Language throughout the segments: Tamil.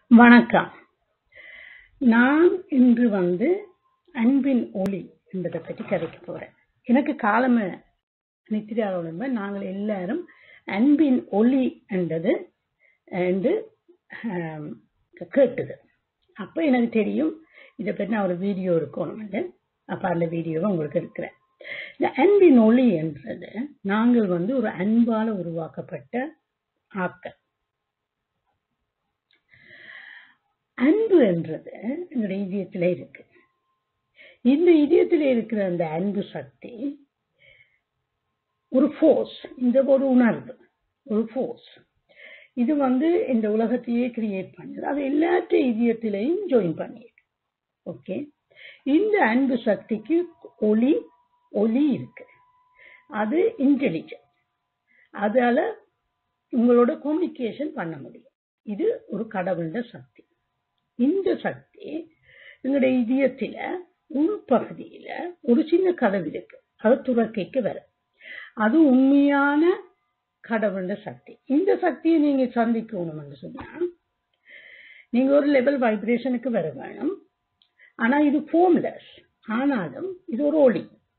வணக்கம். நான் இன்று வந்து அன்பின் ஒளி என்பதை பற்றி கதைக்க போறேன். எனக்கு காலம நித்திராவுடன் நாங்கள் எல்லாரும் அன்பின் ஒளி என்றது என்று ஆம், கேட்டது. அப்ப எனக்கு தெரியும் இதை பற்றி நான் ஒரு வீடியோ இருக்கணும் அப்ப அந்த வீடியோவை உங்களுக்கு இருக்கிறேன். இந்த அன்பின் ஒளி என்றது நாங்கள் வந்து ஒரு அன்பால உருவாக்கப்பட்ட ஆக்கள். அன்பு என்றது எங்களுடைய இதயத்திலே இருக்கு. இந்த இதயத்திலே இருக்கிற அந்த அன்பு சக்தி ஒரு ஃபோர்ஸ் இந்த ஒரு உணர்வு ஒரு ஃபோர்ஸ் இது வந்து இந்த உலகத்தையே கிரியேட் பண்ணுது அது எல்லாத்த இதயத்திலையும் ஜாயின் பண்ணிருக்கு ஓகே இந்த அன்பு சக்திக்கு ஒளி ஒளி இருக்கு அது இன்டெலிஜென்ட் அதால உங்களோட கம்யூனிகேஷன் பண்ண முடியும் இது ஒரு கடவுளோட சக்தி இந்த சக்தி எங்களுடைய இதயத்தில உள்பகுதியில ஒரு சின்ன கதவு இருக்கு அது துறக்கைக்கு வரும் அது உண்மையான கடவுளோட சக்தி இந்த சக்தியை நீங்க சந்திக்கணும்னு சொன்னா நீங்க ஒரு லெவல் வைப்ரேஷனுக்கு வர வேணும் ஆனா இது ஃபோம்லெஸ் ஆனாலும் இது ஒரு ஒளி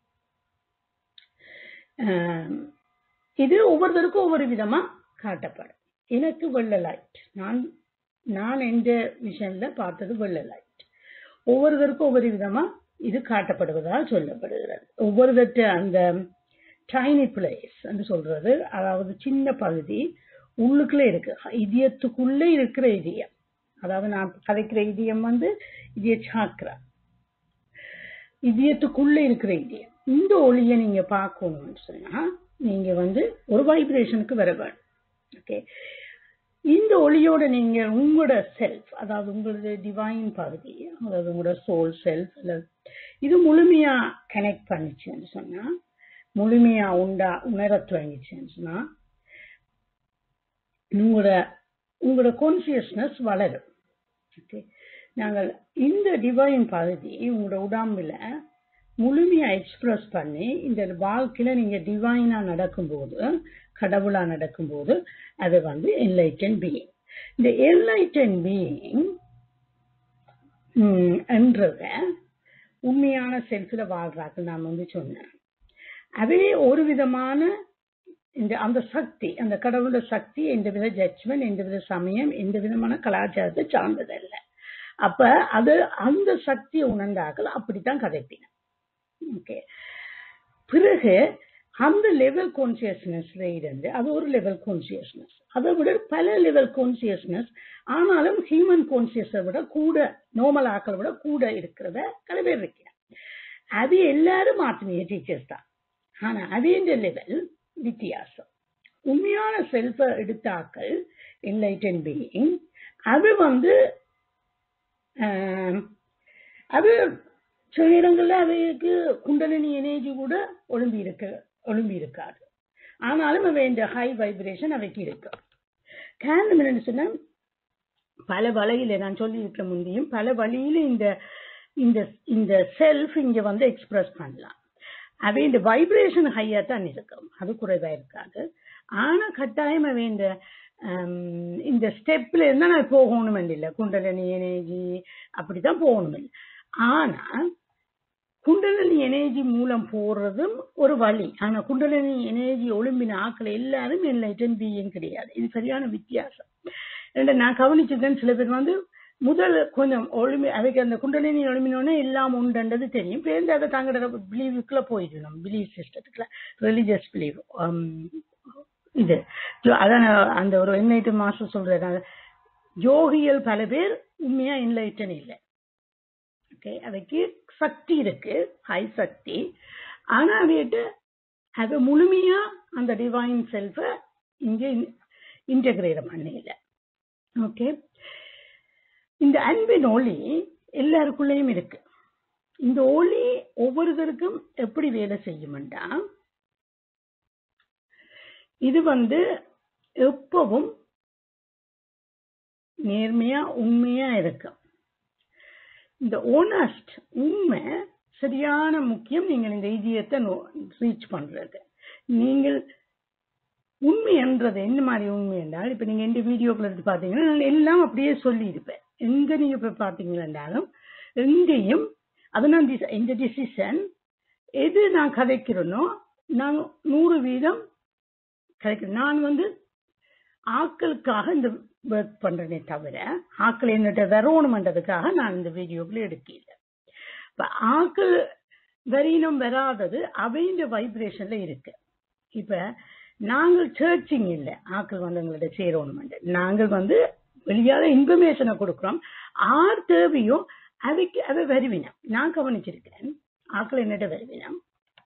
ஆம், இது ஒவ்வொருத்தருக்கும் ஒவ்வொரு விதமா காட்டப்படும் எனக்கு வெள்ள லைட் நான் நான் எந்த விஷயம்ல பார்த்தது வெள்ள லைட் ஒவ்வொருத்தருக்கும் ஒவ்வொரு விதமா இது காட்டப்படுவதாக சொல்லப்படுகிறது ஒவ்வொருத்தட்ட அந்த டைனி பிளேஸ் என்று சொல்றது அதாவது சின்ன பகுதி உள்ளுக்குள்ள இருக்கு இதயத்துக்குள்ள இருக்கிற இதயம் அதாவது நான் கதைக்கிற இதயம் வந்து இதய சாக்ரா இதயத்துக்குள்ள இருக்கிற இதயம் இந்த ஒளியை நீங்க பார்க்கணும்னு சொன்னா நீங்க வந்து ஒரு வைப்ரேஷனுக்கு வர வேணும் ஓகே இந்த ஒளியோட நீங்க உங்களோட செல்ஃப் அதாவது உங்களோட டிவைன் பகுதி அதாவது உங்களோட சோல் செல்ஃப் இது முழுமையா கனெக்ட் பண்ணிச்சுன்னு சொன்னா முழுமையா உண்டா உணர துவங்கிச்சுன்னு சொன்னா உங்களோட உங்களோட கான்சியஸ்னஸ் வளரும் ஓகே நாங்கள் இந்த டிவைன் பகுதி உங்களோட உடம்புல முழுமையா எக்ஸ்பிரஸ் பண்ணி இந்த வாழ்க்கையில நீங்க டிவைனா நடக்கும்போது கடவுளா நடக்கும்போது அது வந்து என்லைட்டன் பீயிங் இந்த என்லைட்டன் பீயிங் என்றத உண்மையான செல்ஃபில் வாழ்றாக்கள் நான் வந்து சொன்னேன் அதே ஒரு விதமான இந்த அந்த சக்தி அந்த கடவுளோட சக்தி எந்த வித ஜட்ஜ்மெண்ட் எந்த வித சமயம் எந்த விதமான கலாச்சாரத்தை சார்ந்ததல்ல அப்ப அது அந்த சக்தியை உணர்ந்தாக்கள் அப்படித்தான் கதைப்பின ஓகே பிறகு அந்த லெவல் கான்சியஸ்னஸ்ல இருந்து அது ஒரு லெவல் கான்சியஸ்னஸ் அதை விட பல லெவல் கான்சியஸ்னஸ் ஆனாலும் ஹியூமன் கான்சியஸை விட கூட நார்மல் ஆக்களை விட கூட இருக்கிறத பல பேர் இருக்கிறார் அது எல்லாரும் ஆத்மீய டீச்சர்ஸ் தான் ஆனா அதே லெவல் வித்தியாசம் உண்மையான செல்ஃபை எடுத்த ஆக்கள் என்லைட்டன் பீயிங் அது வந்து ஆம், அது சில இடங்கள்ல அவைக்கு குண்டலினி எனர்ஜி கூட ஒழும்பி இருக்க ஒழும்பி இருக்காது ஆனாலும் அவை இந்த ஹை வைப்ரேஷன் அவைக்கு இருக்கு காரணம் என்னன்னு சொன்னா பல வழியில நான் சொல்லி இருக்க முந்தையும் பல வழியில இந்த இந்த இந்த செல்ஃப் இங்க வந்து எக்ஸ்பிரஸ் பண்ணலாம் அவை இந்த வைப்ரேஷன் ஹையா தான் இருக்கும் அது குறைவா இருக்காது ஆனா கட்டாயம் அவை இந்த ஹம், இந்த ஸ்டெப்ல இருந்தா நான் போகணும் இல்லை குண்டலினி எனர்ஜி அப்படித்தான் போகணும் இல்லை ஆனா குண்டலினி எனர்ஜி மூலம் போறதும் ஒரு வழி ஆனா குண்டலினி எனர்ஜி ஒழும்பின ஆக்கள் எல்லாரும் என்லைட்டன் பீயிங் கிடையாது இது சரியான வித்தியாசம் ரெண்டு நான் கவனிச்சிருக்கேன் சில பேர் வந்து முதல் கொஞ்சம் ஒழுமி அதுக்கு அந்த குண்டலினி ஒழுமினோடனே எல்லாம் உண்டுன்றது தெரியும் பேருந்து அதை தாங்களோட பிலீவுக்குள்ள போயிடணும் பிலீவ் சிஸ்டத்துக்குள்ள ரிலீஜியஸ் பிலீவ் இது ஜோ- அதான் நான் அந்த ஒரு என்லைட்டன் மாஸ்டர் சொல்றேன் யோகிகள் பல பேர் உண்மையா என்லைட்டன் இல்லை ஓகே அவைக்கு சக்தி இருக்கு ஹை சக்தி ஆனா அவையிட்ட அது முழுமையா அந்த டிவைன் செல்ஃப இங்க இன்டகிரேட் பண்ணல ஓகே இந்த அன்பின் ஒளி எல்லாருக்குள்ளேயும் இருக்கு இந்த ஒளி ஒவ்வொருத்தருக்கும் எப்படி வேலை செய்யும்டா இது வந்து எப்பவும் நேர்மையா உண்மையா இருக்கும் இந்த ஓனஸ்ட் உண்மை சரியான முக்கியம் நீங்கள் இந்த இதயத்தை ரீச் பண்றது நீங்கள் உண்மைன்றது என்ன மாதிரி உண்மை என்றால் இப்ப நீங்க எந்த வீடியோக்குள்ள எடுத்து பாத்தீங்கன்னா நான் எல்லாம் அப்படியே சொல்லி இருப்பேன் எங்க நீங்க போய் பாத்தீங்கன்னாலும் எங்கேயும் அது நான் dis- இந்த டிசிஷன் எது நான் கதைக்கிறேனோ நான் நூறு வீதம் கதைக்கிறேன் நான் வந்து ஆக்களுக்காக இந்த ஒர்க் பண்றேனே தவிர ஆக்கள் என்னட்ட வரணுமன்றதுக்காக நான் இந்த வீடியோக்குள்ள எடுக்கல இப்ப ஆக்கள் வரினம் வராதது அவைந்த வைப்ரேஷன்ல இருக்கு இப்ப நாங்கள் சர்ச்சிங் இல்ல ஆக்கள் வந்து எங்கள்ட்ட சேரணும் நாங்கள் வந்து வெளியால இன்ஃபர்மேஷனை கொடுக்கிறோம் ஆர் தேவையோ அதுக்கு அதை வருவினம் நான் கவனிச்சிருக்கிறேன் ஆக்கள் என்னட்ட வருவினம்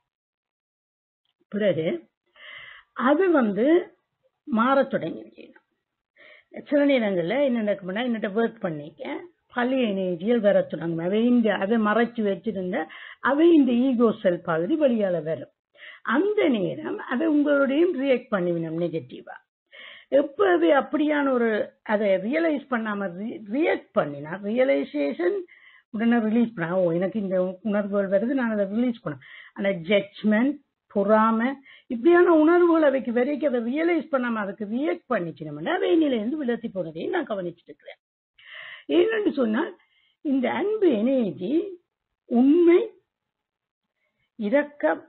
பிறகு அது வந்து மாறத் தொடங்கி சில நேரங்கள்ல என்ன நடக்கும்னா என்னட்ட ஒர்க் பண்ணிக்க பழைய எனர்ஜியில் வர தொடங்கும் அவை இந்த அதை மறைச்சு வச்சிருந்த அவை இந்த ஈகோ செல் பகுதி வெளியால வரும் அந்த நேரம் அதை உங்களோடையும் ரியாக்ட் பண்ணிவிடும் நெகட்டிவா எப்பவே அப்படியான ஒரு அதை ரியலைஸ் பண்ணாம ரியாக்ட் பண்ணினா ரியலைசேஷன் உடனே ரிலீஸ் பண்ண ஓ எனக்கு இந்த உணர்வுகள் வருது நான் அதை ரிலீஸ் பண்ணேன் அந்த ஜட்ஜ்மெண்ட் பொறாம இப்படியான உணர்வுகள் அவைக்கு வரைக்கும் அதை ரியலைஸ் பண்ணாம அதுக்கு ரியாக்ட் பண்ணிச்சுனோம்னா அவை நிலையிலிருந்து விலத்தி போனதையும் நான் கவனிச்சுட்டு இருக்கிறேன் ஏன்னு சொன்னால் இந்த அன்பு எனர்ஜி உண்மை இரக்கம்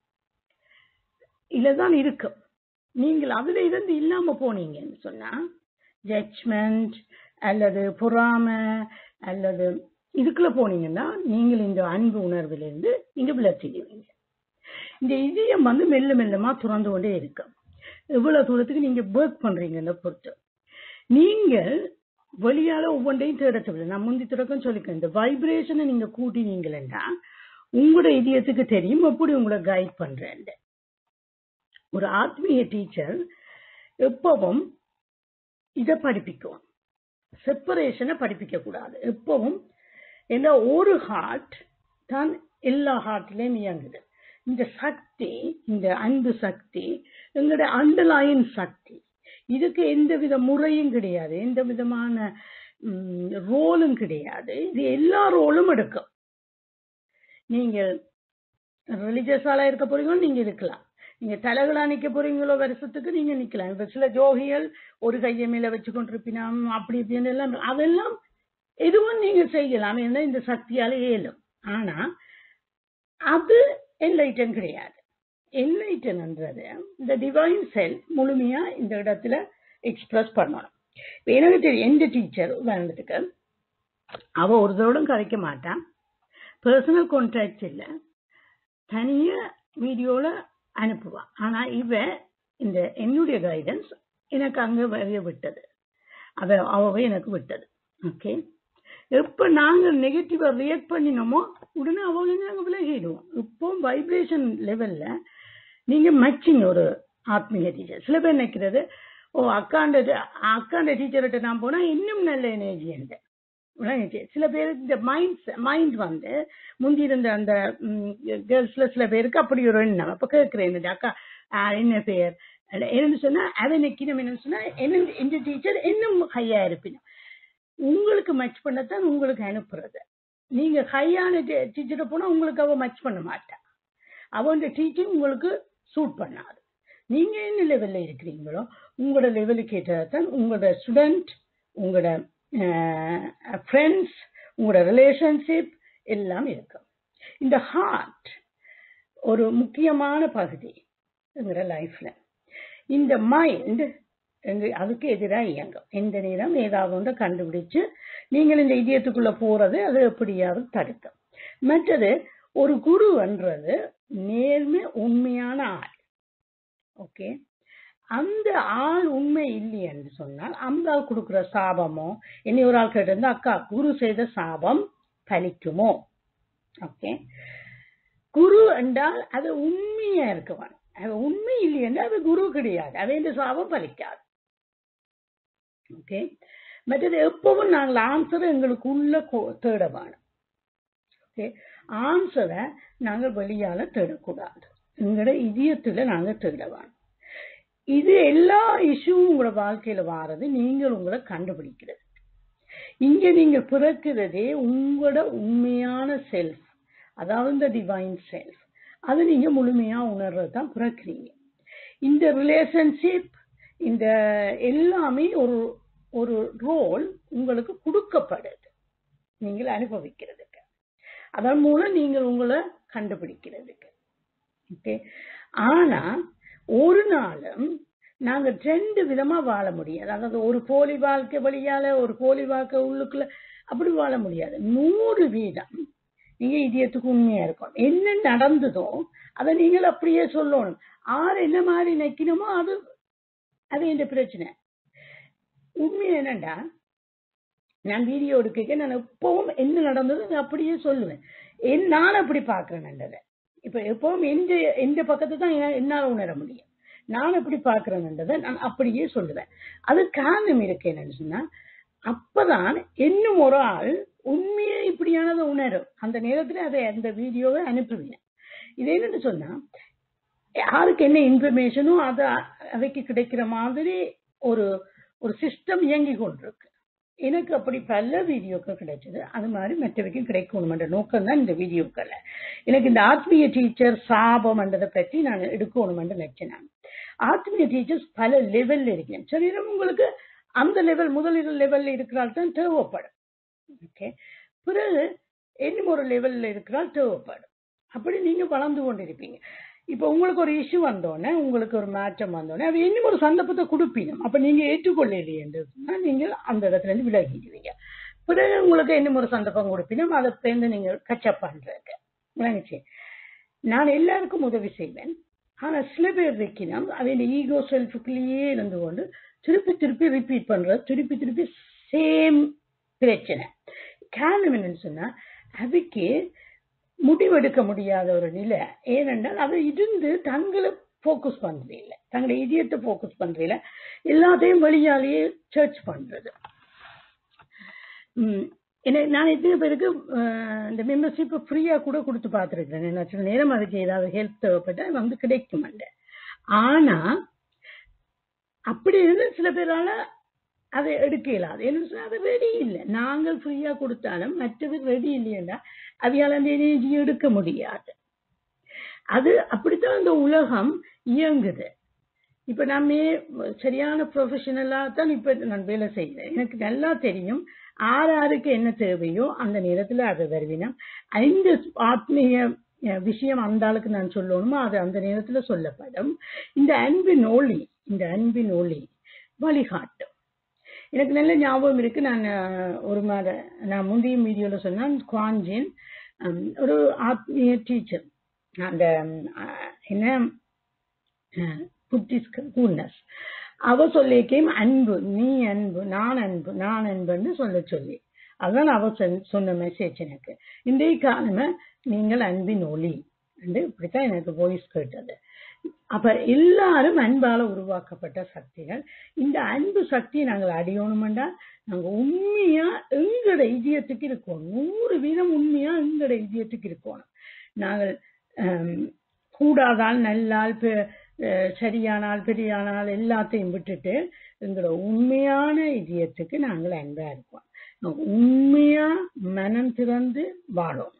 தான் இருக்கும் நீங்கள் அதுல இருந்து இல்லாம போனீங்கன்னு சொன்னா ஜட்ஜ்மெண்ட் அல்லது பொறாமை அல்லது இதுக்குள்ள போனீங்கன்னா நீங்கள் இந்த அன்பு உணர்விலிருந்து நீங்க விலத்திடுவீங்க இந்த இதயம் வந்து மெல்ல மெல்லமா துறந்து கொண்டே இருக்கும் எவ்வளவு தூரத்துக்கு நீங்க ஒர்க் பண்றீங்கன்னு பொறுத்து நீங்கள் வெளியால ஒவ்வொன்றையும் தேட தேவை நான் முந்தி தொடக்கம் சொல்லிக்கிறேன் இந்த வைப்ரேஷனை நீங்க கூட்டினீங்களா உங்களோட இதயத்துக்கு தெரியும் எப்படி உங்களை கைட் பண்றேன் ஒரு ஆத்மீய டீச்சர் எப்பவும் இத படிப்பிக்கும் செப்பரேஷனை படிப்பிக்க கூடாது எப்பவும் ஏன்னா ஒரு ஹார்ட் தான் எல்லா ஹார்ட்லயும் இயங்குது இந்த சக்தி இந்த அன்பு சக்தி எங்களுடைய அண்டர்லாயின் சக்தி இதுக்கு எந்த வித முறையும் கிடையாது எந்த விதமான ரோலும் கிடையாது இது எல்லா ரோலும் எடுக்கும் நீங்கள் ரிலிஜியஸால இருக்க போறீங்களோ நீங்க இருக்கலாம் நீங்க தலைகளா நிக்க போறீங்களோ வருஷத்துக்கு நீங்க நிக்கலாம் இப்ப சில ஜோகிகள் ஒரு கையை மேல வச்சு கொண்டிருப்பினாம் அப்படி இப்படின்னு எல்லாம் அதெல்லாம் எதுவும் நீங்க செய்யலாம் ஏன்னா இந்த சக்தியால இயலும் ஆனா அது என்லைட்டன் கிடையாது என்லைட்டன்ன்றது இந்த டிவைன் செல் முழுமையா இந்த இடத்துல எக்ஸ்பிரஸ் பண்ணணும் இப்ப எனக்கு தெரியும் எந்த டீச்சர் உதாரணத்துக்கு அவ ஒருத்தரோடும் கதைக்க மாட்டான் பர்சனல் கான்டாக்ட் இல்ல தனியா வீடியோல அனுப்புவா ஆனா இவ இந்த என்னுடைய கைடன்ஸ் எனக்கு அங்க வரைய விட்டது அவ அவவே எனக்கு விட்டது ஓகே எப்ப நாங்க நெகட்டிவா ரியாக்ட் பண்ணினோமோ உடனே அவங்க நாங்க விலகிடுவோம் இப்போ வைப்ரேஷன் லெவல்ல நீங்க மச்சிங் ஒரு ஆத்மீக டீச்சர் சில பேர் நினைக்கிறது ஓ அக்காண்ட அக்காண்ட டீச்சர்கிட்ட நான் போனா இன்னும் நல்ல எனர்ஜி என்ற சில பேருக்கு இந்த மைண்ட் மைண்ட் வந்து முந்தி இருந்த அந்த கேர்ள்ஸ்ல சில பேருக்கு அப்படி ஒரு எண்ணம் அப்ப கேட்கிறேன் அக்கா என்ன பேர் என்னன்னு சொன்னா அதை நிக்கணும் என்னன்னு சொன்னா என்ன இந்த டீச்சர் இன்னும் ஹையா இருப்பினும் உங்களுக்கு மச் பண்ணத்தான் உங்களுக்கு அனுப்புறது நீங்க ஹையான டீச்சரை போனா உங்களுக்கு அவ மச் பண்ண மாட்டா அவன் டீச்சிங் உங்களுக்கு சூட் பண்ணாது நீங்க என்ன லெவல்ல இருக்கிறீங்களோ உங்களோட லெவலுக்கு ஏற்றதான் உங்களோட ஸ்டூடெண்ட் உங்களோட ஃப்ரெண்ட்ஸ் உங்களோட ரிலேஷன்ஷிப் எல்லாம் இருக்கும் இந்த ஹார்ட் ஒரு முக்கியமான பகுதி எங்களோட லைஃப்ல இந்த மைண்ட் அதுக்கு எதிராக இயங்கும் எந்த நேரம் ஏதாவது ஒன்றை கண்டுபிடிச்சு நீங்கள் இந்த இதயத்துக்குள்ள போறது அது எப்படியாவது தடுக்கும் மற்றது ஒரு குருன்றது நேர்மை உண்மையான ஆள் ஓகே அந்த ஆள் உண்மை இல்லை என்று சொன்னால் அந்த ஆள் கொடுக்குற சாபமோ இனி ஒரு ஆள் கேட்டு அக்கா குரு செய்த சாபம் பலிக்குமோ ஓகே குரு என்றால் அது உண்மையா இருக்குவான் அது உண்மை இல்லை என்று அது குரு கிடையாது அது இந்த சாபம் பலிக்காது ஓகே மற்றது எப்பவும் நாங்கள் ஆன்சரை எங்களுக்குள்ள தேட வேணும் ஓகே ஆன்சரை நாங்கள் வெளியால தேடக்கூடாது எங்களோட இதயத்துல நாங்க தேட வேணும் இது எல்லா இஷ்யூவும் உங்களோட வாழ்க்கையில வாரது நீங்கள் உங்களை கண்டுபிடிக்கிறது இங்க நீங்க பிறக்கிறதே உங்களோட உண்மையான செல்ஃப் அதாவது இந்த டிவைன் செல்ஃப் அது நீங்க முழுமையா உணர்றது தான் பிறக்கிறீங்க இந்த ரிலேஷன்ஷிப் இந்த எல்லாமே ஒரு ஒரு ரோல் உங்களுக்கு கொடுக்கப்படுது நீங்கள் அனுபவிக்கிறதுக்கு அதன் மூலம் நீங்கள் உங்களை கண்டுபிடிக்கிறதுக்கு ஓகே ஆனா ஒரு நாளும் நாங்க ரெண்டு விதமா வாழ முடியாது அதாவது ஒரு போலி வாழ்க்கை வழியால ஒரு போலி வாழ்க்கை உள்ளுக்குள்ள அப்படி வாழ முடியாது நூறு வீதம் நீங்க இதயத்துக்கு உண்மையா இருக்கும் என்ன நடந்ததோ அதை நீங்கள் அப்படியே சொல்லணும் ஆறு என்ன மாதிரி நிக்கணுமோ அது அது எந்த பிரச்சனை உண்மை என்னண்டா நான் வீடியோ எடுக்க நான் எப்பவும் என்ன நடந்தது அதை அப்படியே சொல்லுவேன் என் நான் அப்படி பாக்குறேன்ன்றதை இப்ப எப்பவும் எந்த எந்த பக்கத்தை தான் என்னா- என்னால உணர முடியும் நான் எப்படி பாக்குறேன்றதை நான் அப்படியே சொல்லுவேன் அது காரணம் இருக்கு என்னன்னு சொன்னா அப்பதான் இன்னும் ஒரு ஆள் உண்மையை இப்படியானதை உணரும் அந்த நேரத்துல அதை அந்த வீடியோவை அனுப்புவேன் இது என்னன்னு சொன்னா யாருக்கு என்ன இன்ஃபர்மேஷனோ அது அவைக்கு கிடைக்கிற மாதிரி ஒரு ஒரு சிஸ்டம் இயங்கி கொண்டிருக்கு எனக்கு அப்படி பல வீடியோக்கள் கிடைச்சது அது மாதிரி மற்றவைக்கும் கிடைக்கணுமென்ற நோக்கம் தான் இந்த வீடியோக்கள் எனக்கு இந்த ஆத்மீய டீச்சர் சாபம்ன்றதை பற்றி நான் எடுக்கணுமென்று நினைச்சேன் ஆத்மீய டீச்சர்ஸ் பல லெவல்ல இருக்கேன் சரீரம் உங்களுக்கு அந்த லெவல் முதல் லெவல்ல இருக்கிறால் தான் தேவைப்படும் ஓகே பிறகு இன்னும் ஒரு லெவல்ல இருக்கிறால் தேவைப்படும் அப்படி நீங்க வளர்ந்து கொண்டிருப்பீங்க இப்ப உங்களுக்கு ஒரு இஷ்யூ வந்தோடனே உங்களுக்கு ஒரு மாற்றம் வந்தோடனே அது இன்னும் ஒரு சந்தர்ப்பத்தை கொடுப்பீங்க அப்ப நீங்க ஏற்றுக்கொள்ளலையேன்றதுனா நீங்க அந்த இடத்துல இருந்து விலகிடுவீங்க பிறகு உங்களுக்கு இன்னும் ஒரு சந்தர்ப்பம் கொடுப்பீங்க அதை சேர்ந்து நீங்க கச்சப் பண்றதுக்கு விளங்குச்சு நான் எல்லாருக்கும் உதவி செய்வேன் ஆனா சில பேர் வைக்கணும் அவன் ஈகோ செல்ஃபுக்குள்ளேயே இருந்து கொண்டு திருப்பி திருப்பி ரிப்பீட் பண்றது திருப்பி திருப்பி சேம் பிரச்சனை காரணம் என்னன்னு சொன்னா அதுக்கு முடிவெடுக்க முடியாத ஒரு நிலை ஏனென்றால் அது இருந்து தங்களை ஃபோக்கஸ் பண்றது இல்லை தங்களை இதயத்தை ஃபோக்கஸ் பண்றது இல்லை எல்லாத்தையும் வெளியாலேயே சர்ச் பண்றது ம், எனக்கு நான் எத்தனை பேருக்கு அஹ், இந்த மெம்பர்ஷிப் ஃப்ரீயா கூட கொடுத்து பார்த்துருக்கேன் நான் சில நேரம் அதுக்கு ஏதாவது ஹெல்ப் தேவைப்பட்டா வந்து கிடைக்கும் ஆனா அப்படி இருந்து சில பேரால அதை எடுக்க இயலாது என்ன சொன்னா அது ரெடி இல்லை நாங்கள் ஃப்ரீயா கொடுத்தாலும் மற்றவர் ரெடி இல்லையா அவையால் அந்த எனர்ஜி எடுக்க முடியாது அது அப்படித்தான் இந்த உலகம் இயங்குது இப்ப நம்ம சரியான ப்ரொஃபஷனலா தான் இப்ப நான் வேலை செய்கிறேன் எனக்கு நல்லா தெரியும் ஆறு ஆருக்கு என்ன தேவையோ அந்த நேரத்துல அதை வருவினா ஐந்து ஆத்மீய அஹ், விஷயம் அந்த ஆளுக்கு நான் சொல்லணுமோ அது அந்த நேரத்துல சொல்லப்படும் இந்த அன்பின் ஒளி இந்த அன்பின் ஒளி வழிகாட்டும் எனக்கு நல்ல ஞாபகம் இருக்கு நான் அஹ், ஒரு மாத நான் முந்தைய வீடியோல சொன்னேன் குவான்ஜின் ஹம், ஒரு ஆத்மீய டீச்சர் அந்த அஹ், என்ன புத்திஸ்ட் கூட்னஸ் அவ சொல்லிக்கேம் அன்பு நீ அன்பு நான் அன்பு நான் அன்புன்னு சொல்ல சொல்லி அதான் அவ சொன்ன- சொன்ன மெசேஜ் எனக்கு இன்றைய காலமே நீங்கள் அன்பின் ஒளி என்று இப்படித்தான் எனக்கு வாய்ஸ் கேட்டது அப்ப எல்லாரும் அன்பால உருவாக்கப்பட்ட சக்திகள் இந்த அன்பு சக்தியை நாங்கள் அடையணுமெண்டா நாங்க உண்மையா எங்கட இதயத்துக்கு இருக்கோம் நூறு வீதம் உண்மையா எங்கட இதயத்துக்கு இருக்கணும் நாங்கள் ஆம், கூடாதால் நல்லால் பெ- அஹ், சரியானால் பெரியானால் எல்லாத்தையும் விட்டுட்டு எங்களோட உண்மையான இதயத்துக்கு நாங்கள் அன்பா இருக்கோம் உண்மையா மனம் திறந்து வாழும்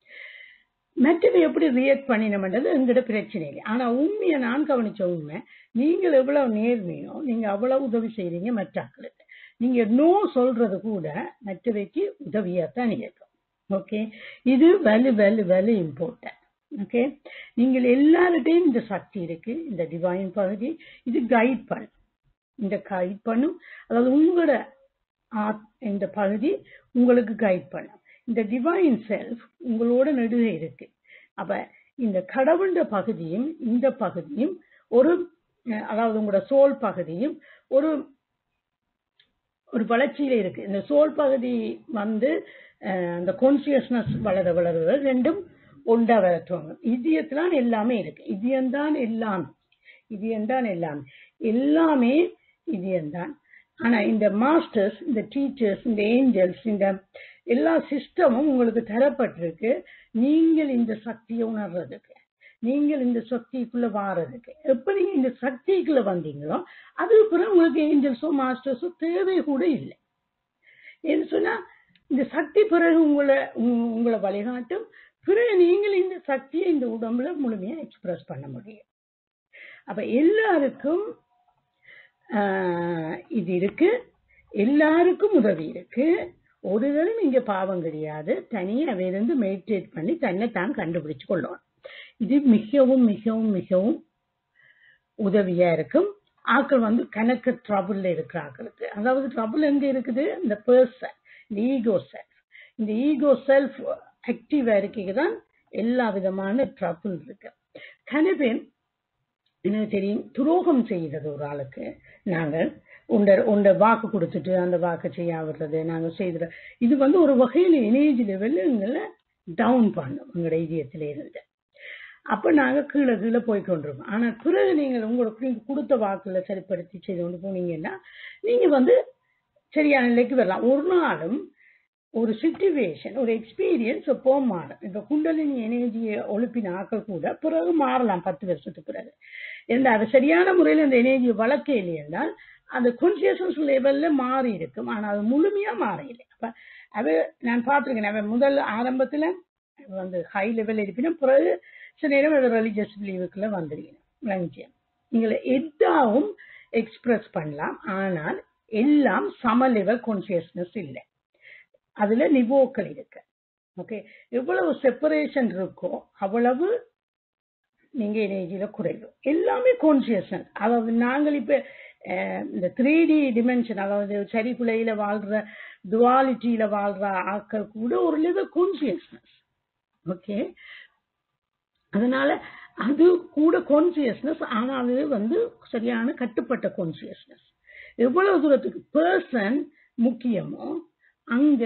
மற்றது எப்படி ரியாக்ட் பண்ணினோம்ன்றது எங்கிட்ட பிரச்சனை இல்லை ஆனா உண்மையை நான் கவனிச்ச உண்மை நீங்கள் எவ்வளவு நேர்மையோ நீங்க அவ்வளவு உதவி செய்றீங்க மற்றாக்களுக்கு நீங்க நோ சொல்றது கூட மற்றவைக்கு உதவியாத்தான் இருக்கும் ஓகே இது வலு வலு வலு இம்பார்ட்டன்ட் ஓகே நீங்கள் எல்லார்கிட்டையும் இந்த சக்தி இருக்கு இந்த டிவைன் பகுதி இது கைட் பண்ணும் இந்த கைட் பண்ணும் அதாவது உங்களோட ஆத்- இந்த பகுதி உங்களுக்கு கைட் பண்ணும் இந்த டிவைன் செல்ஃப் உங்களோட நடுவே இருக்கு அப்ப இந்த கடவுள பகுதியும் இந்த பகுதியும் ஒரு அஹ், அதாவது உங்களோட சோல் பகுதியும் ஒரு ஒரு வளர்ச்சியில இருக்கு இந்த சோல் பகுதி வந்து அஹ், அந்த கான்சியஸ்னஸ் வளர வளர ரெண்டும் ஒன்றா வளர்த்துவாங்க இதயத்தான் எல்லாமே இருக்கு இதயம்தான் எல்லாமே இதயம்தான் எல்லாமே எல்லாமே இதயம்தான் ஆனா இந்த மாஸ்டர்ஸ் இந்த டீச்சர்ஸ் இந்த ஏஞ்சல்ஸ் இந்த எல்லா சிஸ்டமும் உங்களுக்கு தரப்பட்டிருக்கு நீங்கள் இந்த சக்தியை உணர்றதுக்கு நீங்கள் இந்த சக்திக்குள்ள வாரதுக்கு எப்ப நீங்க இந்த சக்திக்குள்ள வந்தீங்களோ அதுக்கு பிறகு உங்களுக்கு ஏஞ்சல்ஸோ மாஸ்டர்ஸோ தேவை கூட இல்லை ஏன்னு சொன்னா இந்த சக்தி பிறகு உங்களை உங்க- உங்களை வழிகாட்டும் பிறகு நீங்கள் இந்த சக்தியை இந்த உடம்புல முழுமையா எக்ஸ்பிரஸ் பண்ண முடியும் அப்ப எல்லாருக்கும் ஆஹ், இது இருக்கு எல்லாருக்கும் உதவி இருக்கு ஒருவரும் இங்க பாவம் கிடையாது தனியா இருந்து மெடிடேட் பண்ணி தன்னை தான் கண்டுபிடிச்சு கொள்ளணும் இது மிகவும் மிகவும் மிகவும் உதவியா இருக்கும் ஆக்கள் வந்து கணக்கு ட்ரபுள்ல இருக்கிற ஆக்களுக்கு அதாவது ட்ரபுள் எங்க இருக்குது இந்த பர்சன் இந்த ஈகோ செல்ஃப் இந்த ஈகோ செல்ஃப் ஆக்டிவா இருக்கைக்கு தான் எல்லா விதமான ட்ரபுள் இருக்கு கனவே எனக்கு தெரியும் துரோகம் செய்கிறது ஒரு ஆளுக்கு நாங்கள் உண்ட உண்ட வாக்கு கொடுத்துட்டு அந்த வாக்கு செய்ய விடுறது நாங்க செய்துற இது வந்து ஒரு வகையில் எனேஜ் லெவல்ல எங்களை டவுன் பண்ணும் உங்களோட இதயத்தில இருந்து அப்ப நாங்க கீழே கீழே போய் கொண்டிருக்கோம் ஆனா பிறகு நீங்கள் உங்களுக்கு நீங்க கொடுத்த வாக்குல சரிப்படுத்தி செய்து கொண்டு போனீங்கன்னா நீங்க வந்து சரியான நிலைக்கு வரலாம் ஒரு நாளும் ஒரு சுச்சுவேஷன் ஒரு எக்ஸ்பீரியன்ஸ் எப்போ மாறும் இப்ப குண்டலினி எனர்ஜியை ஒழுப்பின ஆக்கள் கூட பிறகு மாறலாம் பத்து வருஷத்துக்கு பிறகு இந்த அது சரியான முறையில் அந்த எனர்ஜியை வளர்க்க இல்லை என்றால் அந்த கான்சியஸ்னஸ் லெவல்ல மாறி இருக்கும் ஆனா அது முழுமையா மாற இல்லை அப்ப அது நான் பார்த்திருக்கேன் அவன் முதல் ஆரம்பத்துல வந்து ஹை லெவல் இருப்பினும் பிறகு சில நேரம் அது ரிலிஜியஸ் பிலீவுக்குள்ள வந்துருக்கீங்க விளங்கிச்சியா நீங்களை எதாவும் எக்ஸ்பிரஸ் பண்ணலாம் ஆனால் எல்லாம் சம லெவல் கான்சியஸ்னஸ் இல்லை அதுல நிவோக்கள் இருக்கு ஓகே எவ்வளவு செப்பரேஷன் இருக்கோ அவ்வளவு நீங்க எனர்ஜியில குறைவு எல்லாமே கான்சியஸ்னஸ் அதாவது நாங்கள் இப்ப அஹ், இந்த த்ரீ டி டிமென்ஷன் அதாவது சரிகுலையில வாழ்ற துவாலிட்டியில வாழ்ற ஆட்கள் கூட ஒரு லெவல் கான்சியஸ்னஸ் ஓகே அதனால அது கூட கான்சியஸ்னஸ் ஆனா அது வந்து சரியான கட்டுப்பட்ட கான்சியஸ்னஸ் எவ்வளவு தூரத்துக்கு பர்சன் முக்கியமோ அங்க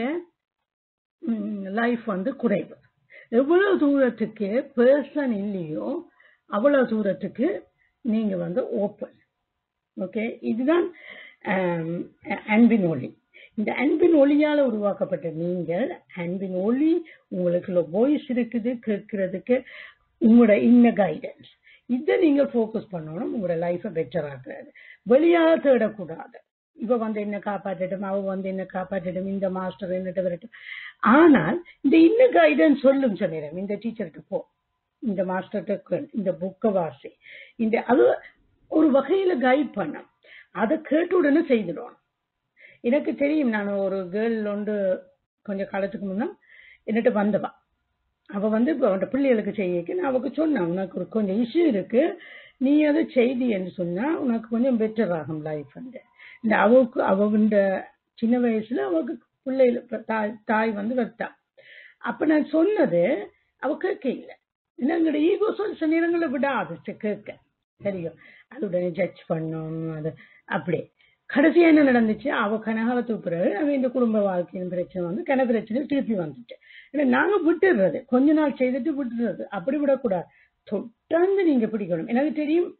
லைஃப் வந்து குறைவு எவ்வளவு தூரத்துக்கு பர்சன் இல்லையோ அவ்வளவு தூரத்துக்கு நீங்க வந்து ஓப்பன் ஓகே இதுதான் ஆம், அன்பின் ஒளி இந்த அன்பின் ஒளியால உருவாக்கப்பட்ட நீங்கள் அன்பின் ஒளி உங்களுக்கு வாய்ஸ் இருக்குது கேட்கறதுக்கு உங்களோட இன்ன கைடன்ஸ் இதை நீங்க ஃபோக்கஸ் பண்ணணும் உங்களோட லைஃபை பெட்டர் ஆக்குறது வெளியாக தேடக்கூடாது இவ வந்து என்ன காப்பாற்றட்டும் அவ வந்து என்ன காப்பாற்றட்டும் இந்த மாஸ்டர் என்னட்ட வரட்டும் ஆனால் இந்த இன்ன கைடன்ஸ் சொல்லும் சில நேரம் இந்த டீச்சர்கிட்ட போ இந்த மாஸ்டர்கிட்ட கேள் இந்த புக்கை வாசி இந்த அது ஒரு வகையில கைட் பண்ணும் அதை கேட்ட உடனே செய்திடும் எனக்கு தெரியும் நான் ஒரு கேர்ள் ஒன்று கொஞ்சம் காலத்துக்கு முன்னா என்னட்ட வந்தவா அவ வந்து இப்ப அவன் பிள்ளைகளுக்கு செய்யக்கு நான் அவக்கு சொன்னேன் உனக்கு ஒரு கொஞ்சம் இஷ்யூ இருக்கு நீ அதை செய்தி என்று சொன்னா உனக்கு கொஞ்சம் பெட்டர் ஆகும் லைஃப் வந்து இந்த அவக்கு அவண்ட சின்ன வயசுல அவக்கு பிள்ளைகள் இப்ப தாய் தாய் வந்து வைத்தா அப்ப நான் சொன்னது அவ கேட்க இல்லை ஏன்னா எங்களோட ஈகோ சொல் சில நேரங்களில் விடாது சரி, கேட்க சரியோ அது உடனே ஜட்ஜ் பண்ணும் அது அப்படி கடைசியா என்ன நடந்துச்சு அவ கனகாலத்துக்கு பிறகு அவ இந்த குடும்ப வாழ்க்கையின் பிரச்சனை வந்து கன பிரச்சனை திருப்பி வந்துச்சு ஏன்னா நாங்க விட்டுடுறது கொஞ்ச நாள் செய்துட்டு விட்டுறது அப்படி விடக்கூடாது தொடர்ந்து நீங்க பிடிக்கணும் எனக்கு தெரியும்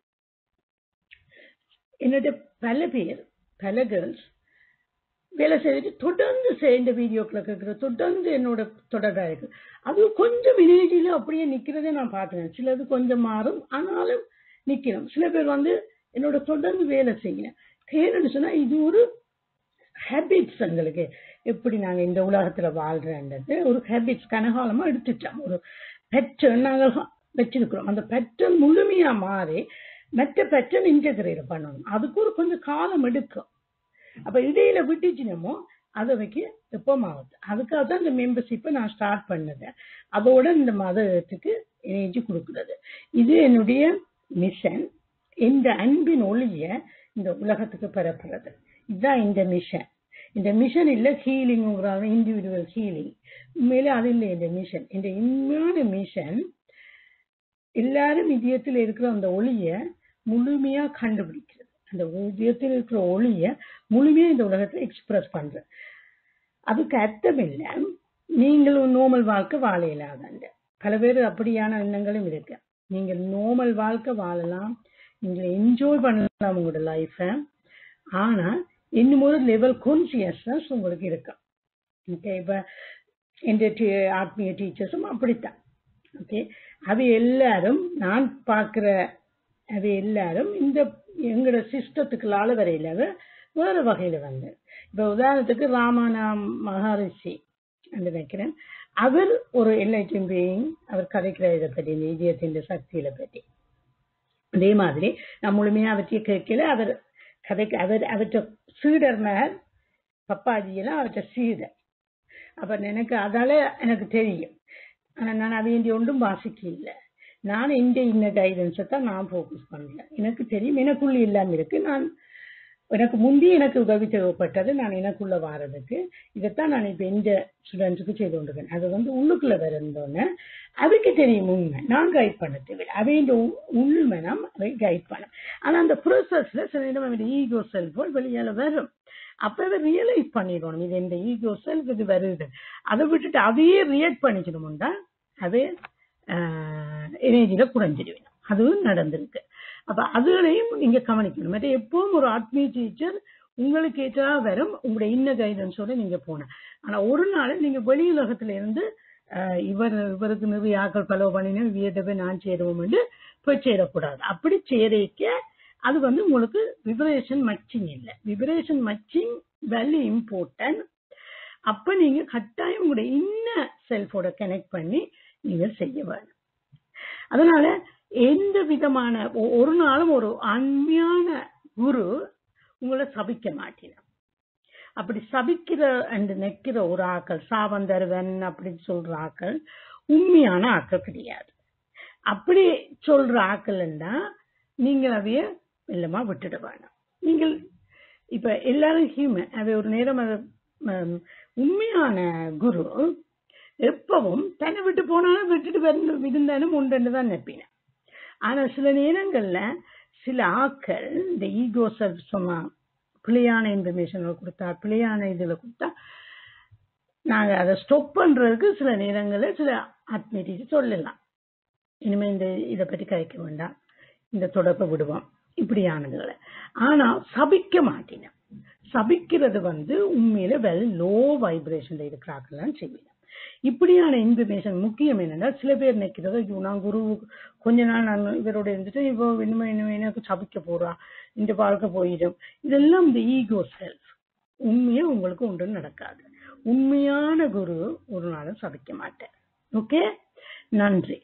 என்னோட பல பேர் பல கேர்ள்ஸ் வேலை செய்துட்டு தொடர்ந்து சேர்ந்த வீடியோக்களை கேட்கிற தொடர்ந்து என்னோட தொடர்பா இருக்கு அது கொஞ்சம் எனர்ஜியில அப்படியே நிக்கிறதே நான் பார்த்தேன் சிலது கொஞ்சம் மாறும் ஆனாலும் நிக்கணும் சில பேர் வந்து என்னோட தொடர்ந்து வேலை செய்யணும் ஏன்னு சொன்னா இது ஒரு ஹேபிட்ஸ் எங்களுக்கு எப்படி நாங்க இந்த உலகத்துல வாழ்றேன்றது ஒரு ஹேபிட்ஸ் கனகாலமா எடுத்துட்டோம் ஒரு பேட்டர்ன் நாங்க வச்சிருக்கிறோம் அந்த பேட்டர்ன் முழுமையா மாறி மற்ற பேட்டர்ன் இன்டகிரேட் பண்ணணும் அதுக்கு ஒரு கொஞ்சம் காலம் எடுக்கும் அப்ப இடையில விட்டுச்சினமோ அதை வைக்க எப்பமாவது அதுக்காக தான் இந்த மெம்பர்ஷிப்பை நான் ஸ்டார்ட் பண்ணது அதோட இந்த மதத்துக்கு எனர்ஜி கொடுக்கிறது இது என்னுடைய மிஷன் இந்த அன்பின் ஒளிய இந்த உலகத்துக்கு பரப்புறது இதுதான் இந்த மிஷன் இந்த மிஷன் இல்ல ஹீலிங் இண்டிவிஜுவல் ஹீலிங் உண்மையில அது இல்லை இந்த மிஷன் இந்த உண்மையான மிஷன் எல்லாரும் இதயத்தில் இருக்கிற அந்த ஒளிய முழுமையா கண்டுபிடிக்கிறது அந்த இதயத்தில் இருக்கிற ஒளிய முழுமையா இந்த உலகத்தை எக்ஸ்பிரஸ் பண்றது அதுக்கு அர்த்தம் இல்ல நீங்களும் நோமல் வாழ்க்கை வாழ இயலாதாங்க பல பேர் அப்படியான எண்ணங்களும் இருக்கு நீங்க நோமல் வாழ்க்கை வாழலாம் நீங்க என்ஜாய் பண்ணலாம் உங்களோட லைஃப ஆனா இன்னும் ஒரு லெவல் கான்சியஸ்னஸ் உங்களுக்கு இருக்கும் ஓகே இப்ப எந்த டி- ஆத்மீய டீச்சர்ஸும் அப்படித்தான் ஓகே அது எல்லாரும் நான் பார்க்கிற அது எல்லாரும் இந்த எங்களோட சிஸ்டத்துக்குள்ளால வரையில வேற வகையில வந்து இப்ப உதாரணத்துக்கு ராமானா மகரிஷி என்று நினைக்கிறேன் அவர் ஒரு என்லைட்டன் பீயிங் அவர் கதைக்கிற இதை பற்றி இந்த இதயத்தின் சக்தியில பற்றி அதே மாதிரி நான் முழுமையா அவற்றைய கேட்கல அவர் கதைக்கு அவர் அவற்ற சீடர் மகன் பப்பாஜியெல்லாம் அவற்ற சீடர் அப்ப எனக்கு அதால எனக்கு தெரியும் ஆனா நான் அவையண்டி ஒன்றும் வாசிக்க இல்லை நான் இந்த இன்ன கைடன்ஸை தான் நான் ஃபோக்கஸ் பண்ணல எனக்கு தெரியும் எனக்குள்ள எல்லாம் இருக்கு நான் எனக்கு முந்தி எனக்கு உதவி தேவைப்பட்டது நான் எனக்குள்ள வாரதுக்கு இதைத்தான் நான் இப்ப எந்த ஸ்டூடெண்ட்ஸுக்கு செய்து கொண்டிருக்கேன் அது வந்து உள்ளுக்குள்ள வருந்தோன்னே அவைக்கு தெரியும் உண்மை நான் கைட் பண்ண தேவையில்லை அவையின் உண்மை நாம் அவை கைட் பண்ண ஆனா அந்த ப்ரோசஸ்ல சில நேரம் ஈகோ செல்ஃபோன் வெளியால வரும் அப்பவே ரியலைஸ் பண்ணிடணும் இது இந்த ஈகோ செல்ஃப் இது வருது அதை விட்டுட்டு அதையே ரியாக்ட் பண்ணிக்கணும்டா அது எனர்ஜியில குறைஞ்சிடுவேன் அதுவும் நடந்திருக்கு அப்ப அதுகளையும் நீங்க கவனிக்கணும் மற்ற எப்பவும் ஒரு ஆத்மீய டீச்சர் உங்களுக்கு ஏற்றா வரும் உங்களுடைய இன்ன கைடன்ஸோட நீங்க போன ஆனா ஒரு நாள் நீங்க வெளி உலகத்துல இருந்து ஆஹ் இவர் இவருக்கு நிறைய ஆக்கள் ஃபாலோ பண்ணினேன் வியதவை நான் சேருவோம் போய் சேரக்கூடாது அப்படி சேரிக்க அது வந்து உங்களுக்கு விபரேஷன் மச்சிங் இல்லை விபரேஷன் மச்சிங் வெரி இம்பார்ட்டன்ட் அப்ப நீங்க கட்டாயம் உங்களுடைய இன்ன செல்ஃபோட கனெக்ட் பண்ணி நீங்க செய்ய வேணும் அதனால எந்த விதமான ஒ- ஒரு நாளும் ஒரு அண்மையான குரு உங்களை சபிக்க மாட்டினார் அப்படி சபிக்கிற அண்ட் நெக்கிற ஒரு ஆக்கள் சாவந்தருவன் அப்படின்னு சொல்ற ஆக்கள் உண்மையான ஆக்கள் கிடையாது அப்படி சொல்ற ஆக்கள்னா நீங்கள் அதைய மெல்லமா விட்டுட வேணாம் நீங்கள் இப்ப எல்லாரும் ஹியூமன் அது ஒரு நேரம் அது ம், உண்மையான குரு எப்பவும் தன்னை விட்டு போனாலும் விட்டுட்டு வந்து இருந்தாலும் உண்டுன்னு தான் நினைப்பினேன் ஆனா சில நேரங்கள்ல சில ஆக்கள் இந்த ஈகோ சொன்னா பிழையான இன்ஃபர்மேஷன்களை கொடுத்தா பிழையான இதுல கொடுத்தா நாங்க அதை ஸ்டாப் பண்றதுக்கு சில நேரங்கள்ல சில ஆத்மீதி சொல்லலாம் இனிமே இந்த இதை பற்றி கதைக்க வேண்டாம் இந்த தொடர்பை விடுவோம் இப்படியானதுகளை ஆனா சபிக்க மாட்டேன் சபிக்கிறது வந்து உண்மையில வெல் லோ வைப்ரேஷன்ல இருக்கிறாங்கலாம் செய்வேன் இப்படியான இன்ஃபர்மேஷன் முக்கியம் என்னன்னா சில பேர் நினைக்கிறது ஐயோ நான் குரு கொஞ்ச நாள் நான் இவரோட இருந்துட்டு இப்போ இனிமே இனிமே எனக்கு சபிக்க போறா இந்த வாழ்க்கை போயிடும் இதெல்லாம் இந்த ஈகோ செல்ஃப் உண்மையா உங்களுக்கு ஒன்றும் நடக்காது உண்மையான குரு ஒரு நாளும் சபிக்க மாட்டேன் ஓகே நன்றி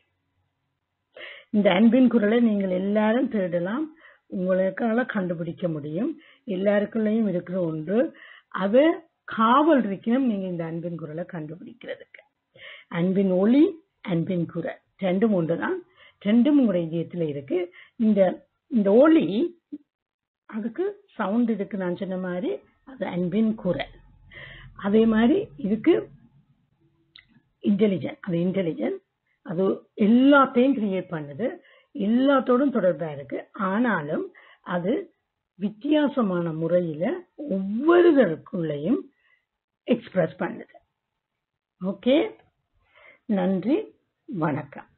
இந்த அன்பின் குரலை நீங்கள் எல்லாரும் தேடலாம் உங்களுக்கால கண்டுபிடிக்க முடியும் எல்லாருக்குள்ளேயும் இருக்கிற ஒன்று அதை காவல் இருக்கணும் நீங்க இந்த அன்பின் குரலை கண்டுபிடிக்கிறதுக்கு அன்பின் ஒளி அன்பின் குரல் ரெண்டும் ஒன்றுதான் ரெண்டும் உங்களுடைய இதயத்துல இருக்கு இந்த இந்த ஒளி அதுக்கு சவுண்ட் இருக்கு நான் சொன்ன மாதிரி அது அன்பின் குரல் அதே மாதிரி இதுக்கு இன்டெலிஜென்ட் அது இன்டெலிஜென்ட் அது எல்லாத்தையும் கிரியேட் பண்ணுது எல்லாத்தோடும் தொடர்பா இருக்கு ஆனாலும் அது வித்தியாசமான முறையில ஒவ்வொருவருக்குள்ளேயும் எக்ஸ்பிரஸ் பண்ணுது ஓகே நன்றி வணக்கம்